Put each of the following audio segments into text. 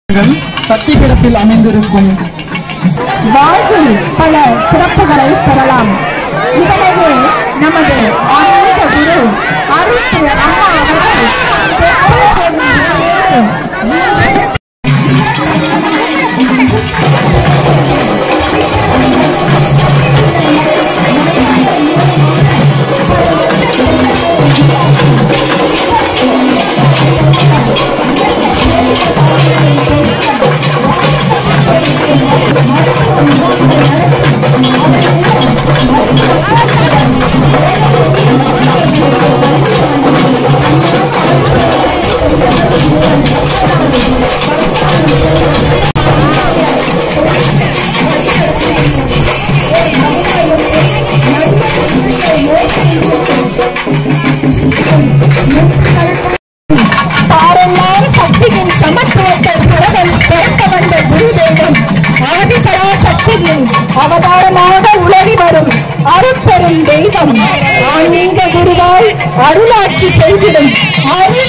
சக்திபீடத்தில் அமைந்திருக்கும் வாழ்வில் பல சிறப்புகளை பெறலாம் இதனையே நமது ஆன்மீக குரு அருள் திரு அம்மா அவர்கள் பெற்றோர்களின் நினைவு பாரெல்லாம் சக்தியின் சமத்துவத்தை கடவுள் பிறக்க வந்த குருதேவன் ஆதிபரா சக்தியின் அவதாரமாக உலகி வரும் அருட்பெரும் தெய்வம் ஆன்மீக குருவால் அருளாட்சி செய்திடும் அருள்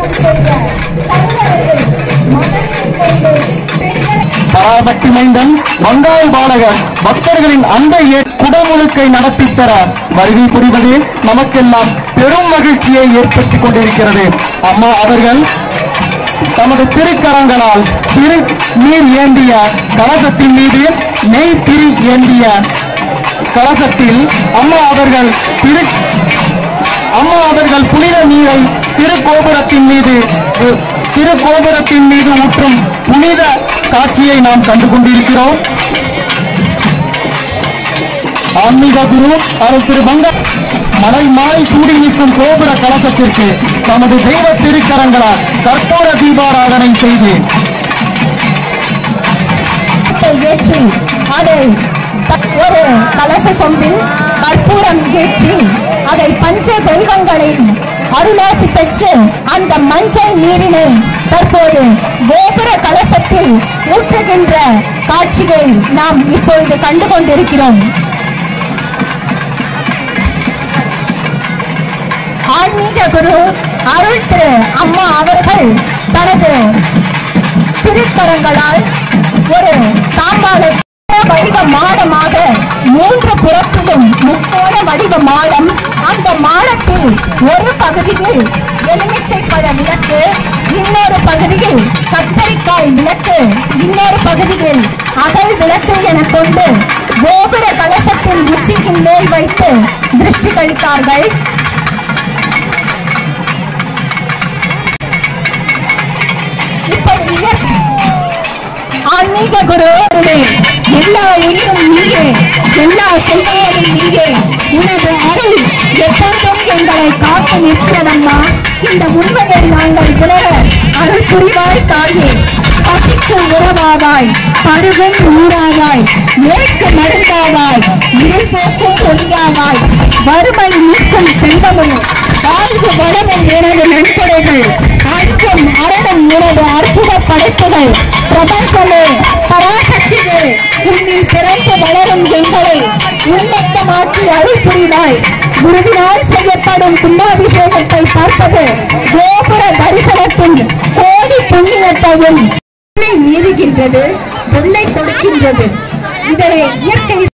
பராசக்தி மைந்தன் வங்காய பாலகர் பக்தர்களின் அந்த குடமுழுக்கை நடத்தித் தர வருகை புரிவது நமக்கெல்லாம் பெரும் மகிழ்ச்சியை ஏற்படுத்திக் கொண்டிருக்கிறது அம்மா அவர்கள் தமது திருக்கரங்களால் திரு நீர் ஏந்திய கலசத்தின் மீது நெய் திரி ஏந்திய கலசத்தில் அம்மா அவர்கள் திரு அம்மா அவர்கள் புனித நீரை திருக்கோபுரத்தின் மீது அஹ், திருக்கோபுரத்தின் மீது ஊற்றும் புனித காட்சியை நாம் கண்டு கொண்டிருக்கிறோம் ஆன்மீக குரு அருள் திரு பங்க மலை மாலை சூடி நிற்கும் கோபுர கலசத்திற்கு தமது தெய்வ திருக்கரங்களால் கற்பூர தீபாராதனை செய்து தீபத்தை ஏற்றி அதை த- ஒரு கலச சொம்பில் கற்பூரம் ஏற்றி அதை பஞ்ச தெய்வங்களின் அருளாசி பெற்று அந்த மஞ்சள் நீரினை தற்போது கோபுர கலசத்தில் ஊற்றுகின்ற காட்சியை நாம் இப்பொழுது கண்டு கொண்டிருக்கிறோம் ஆன்மீக குரு அருள் திரு அம்மா அவர்கள் தனது திருக்கரங்களால் ஒரு தாம்பாள வடிவ மாடமாக மூன்று புறத்திலும் முக்கோண வடிவ மாடம் அந்த மாடத்தில் ஒரு பகுதியில் எலுமிச்சை பழ விளக்கு இன்னொரு பகுதியில் கத்தரிக்காய் விளக்கு இன்னொரு பகுதியில் அகல் விளக்கு என கொண்டு கோபுர கலசத்தின் உச்சியின் மேல் வைத்து திருஷ்டி கழித்தார்கள் இப்படி இயற்கை ஆன்மீக குருவே எல்லா உயிரும் நீயே எல்லா செல்வங்களும் நீயே உனது அருள் எப்போதும் எங்களை காத்து நிற்கிறதம்மா இந்த உண்மையை நாங்கள் உணர அருள் புரிவாய் தாயே பசிக்கு உறவாவாய் பருவம் ஊராவாய் மேற்கு மருந்தாவாய் இருள் போக்கும் ஒளியாவாய் வறுமை நீக்கும் செல்வமும் வாழ்வு வளமும் எனது நண்பர்கள் அன்பும் அரணம் எனது அற்புத படைப்புகள் பிரபஞ்சமே பராசக்தியே உன்னில் பிறந்து வளரும் எங்களை உன்னத்தமாக்கி அருள் புரிவாய் குருவினால் செய்யப்படும் கும்பாபிஷேகத்தை பார்ப்பது கோபுர தரிசனத்தின் கோடி புண்ணியத்தையும் மீறுகின்றது தொல்லை கொடுக்கின்றது இதனை இயற்கை